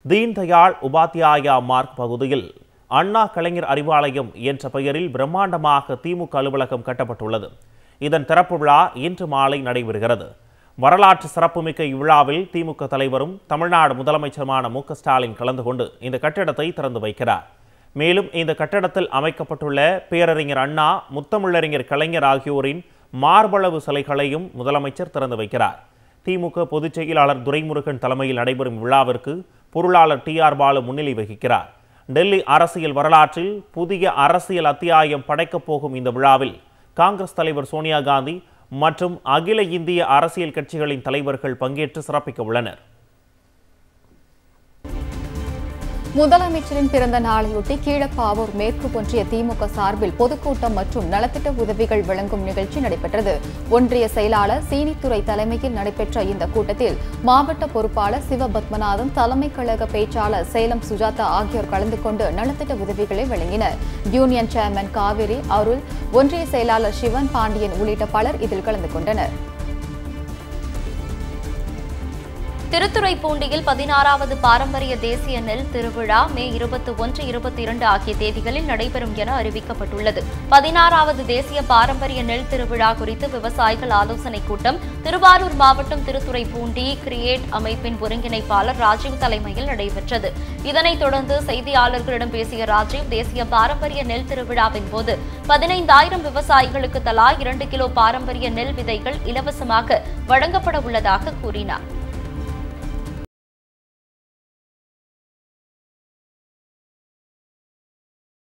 தீன் Dayal Upadhyaya mark பகுதியில் அண்ணா கலைஞர் அறிவாலயம் என்ற பெயரில் பிரம்மாண்டமாக திமுக அலுவலகம் கட்டப்பட்டுள்ளது இதன் திறப்பு விழா இன்று மாலை நடைபெறுகிறது வரலாற்று சிறப்புமிக்க இவ்விழாவில் திமுக தலைவரும் தமிழ்நாடு முதலமைச்சருமான மு க ஸ்டாலின் கலந்து கொண்டு இந்த கட்டிடத்தை திறந்து வைக்கிறார் மேலும் இந்த கட்டடத்தில் அமைக்கப்பட்டுள்ள பேரறிஞர் அண்ணா முத்தமிழறிஞர் கலைஞர் ஆகியோரின் மார்பளவு சிலைகளையும் முதலமைச்சர் திறந்து வைக்கிறார் திமுக பொதுச் செயலாளர் துரைமுருகன் தலைமையில் நடைபெறும் விழாவிற்கு பொருளாளர் டி ஆர் பாலு முன்னிலை வகிக்கிறார் டெல்லி அரசியல் வரலாற்றில் புதிய அரசியல் அத்தியாயம் படைக்கப் போகும் இந்த விழாவில் காங்கிரஸ் தலைவர் சோனியா காந்தி மற்றும் அகில இந்திய அரசியல் கட்சிகளின் தலைவர்கள் பங்கேற்று சிறப்பிக்க உள்ளனர் முதலமைச்சரின் பிறந்த நாளையொட்டி கீழப்பாவூர் மேற்கு ஒன்றிய திமுக சார்பில் பொதுக்கூட்டம் மற்றும் நலத்திட்ட உதவிகள் வழங்கும் நிகழ்ச்சி நடைபெற்றது ஒன்றிய செயலாளர் சீனித்துறை தலைமையில் நடைபெற்ற இந்த கூட்டத்தில் மாவட்ட பொறுப்பாளர் சிவபத்மநாதன் தலைமை கழக பேச்சாளர் சேலம் சுஜாதா ஆகியோர் கலந்து கொண்டு நலத்திட்ட உதவிகளை வழங்கினர் யூனியன் சேர்மன் காவிரி அருள் ஒன்றிய செயலாளர் சிவன் பாண்டியன் உள்ளிட்ட பலர் இதில் கலந்து கொண்டனர் திருத்துறைப்பூண்டியில் பதினாறாவது பாரம்பரிய தேசிய நெல் திருவிழா மே இருபத்தி ஒன்று இருபத்தி இரண்டு ஆகிய தேதிகளில் நடைபெறும் என அறிவிக்கப்பட்டுள்ளது பதினாறாவது தேசிய பாரம்பரிய நெல் திருவிழா குறித்து விவசாயிகள் ஆலோசனைக் கூட்டம் திருவாரூர் மாவட்டம் திருத்துறைப்பூண்டி கிரியேட் அமைப்பின் ஒருங்கிணைப்பாளர் ராஜீவ் தலைமையில் நடைபெற்றது இதனைத் தொடர்ந்து செய்தியாளர்களிடம் பேசிய ராஜீவ் தேசிய பாரம்பரிய நெல் திருவிழாவின் போது பதினைந்தாயிரம் விவசாயிகளுக்கு தலா இரண்டு கிலோ பாரம்பரிய நெல் விதைகள் இலவசமாக வழங்கப்பட உள்ளதாக கூறினார்